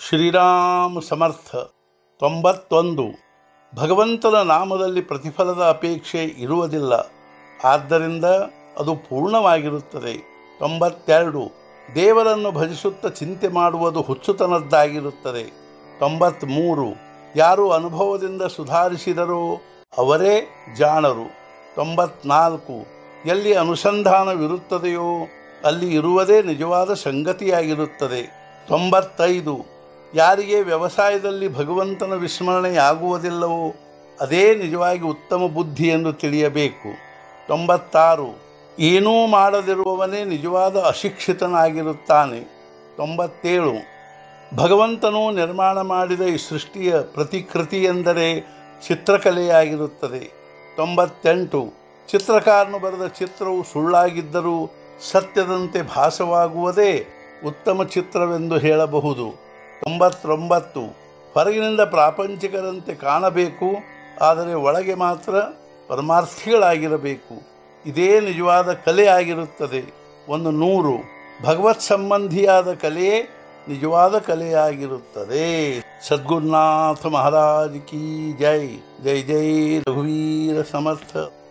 ಶ್ರೀರಾಮ ಸಮರ್ಥ ತೊಂಬತ್ತೊಂದು ಭಗವಂತನ ನಾಮದಲ್ಲಿ ಪ್ರತಿಫಲದ ಅಪೇಕ್ಷೆ ಇರುವುದಿಲ್ಲ ಆದ್ದರಿಂದ ಅದು ಪೂರ್ಣವಾಗಿರುತ್ತದೆ ತೊಂಬತ್ತೆರಡು ದೇವರನ್ನು ಭಜಿಸುತ್ತಾ ಚಿಂತೆ ಮಾಡುವುದು ಹುಚ್ಚುತನದ್ದಾಗಿರುತ್ತದೆ ತೊಂಬತ್ತ್ಮೂರು ಯಾರು ಅನುಭವದಿಂದ ಸುಧಾರಿಸಿದರೋ ಅವರೇ ಜಾಣರು ತೊಂಬತ್ನಾಲ್ಕು ಎಲ್ಲಿ ಅನುಸಂಧಾನವಿರುತ್ತದೆಯೋ ಅಲ್ಲಿ ಇರುವುದೇ ನಿಜವಾದ ಸಂಗತಿಯಾಗಿರುತ್ತದೆ ತೊಂಬತ್ತೈದು ಯಾರಿಗೆ ವ್ಯವಸಾಯದಲ್ಲಿ ಭಗವಂತನ ವಿಸ್ಮರಣೆಯಾಗುವುದಿಲ್ಲವೋ ಅದೇ ನಿಜವಾಗಿ ಉತ್ತಮ ಬುದ್ಧಿ ಎಂದು ತಿಳಿಯಬೇಕು ತೊಂಬತ್ತಾರು ಏನೂ ಮಾಡದಿರುವವನೇ ನಿಜವಾದ ಅಶಿಕ್ಷಿತನಾಗಿರುತ್ತಾನೆ ತೊಂಬತ್ತೇಳು ಭಗವಂತನು ನಿರ್ಮಾಣ ಮಾಡಿದ ಈ ಸೃಷ್ಟಿಯ ಪ್ರತಿಕೃತಿ ಎಂದರೆ ಚಿತ್ರಕಲೆಯಾಗಿರುತ್ತದೆ ತೊಂಬತ್ತೆಂಟು ಚಿತ್ರಕಾರನು ಬರೆದ ಚಿತ್ರವು ಸುಳ್ಳಾಗಿದ್ದರೂ ಸತ್ಯದಂತೆ ಭಾಸವಾಗುವುದೇ ಉತ್ತಮ ಚಿತ್ರವೆಂದು ಹೇಳಬಹುದು ತೊಂಬತ್ತೊಂಬತ್ತು ಹೊರಗಿನಿಂದ ಪ್ರಾಪಂಚಿಕರಂತೆ ಕಾಣಬೇಕು ಆದರೆ ಒಳಗೆ ಮಾತ್ರ ಪರಮಾರ್ಥಿಗಳಾಗಿರಬೇಕು ಇದೇ ನಿಜವಾದ ಕಲೆ ಆಗಿರುತ್ತದೆ ಒಂದು ನೂರು ಭಗವತ್ ಸಂಬಂಧಿಯಾದ ಕಲೆಯೇ ನಿಜವಾದ ಕಲೆಯಾಗಿರುತ್ತದೆ ಸದ್ಗುರುನಾಥ ಮಹಾರಾಜ್ ಕಿ ಜೈ ಜೈ ಜೈ ರಘುವೀರ ಸಮರ್ಥ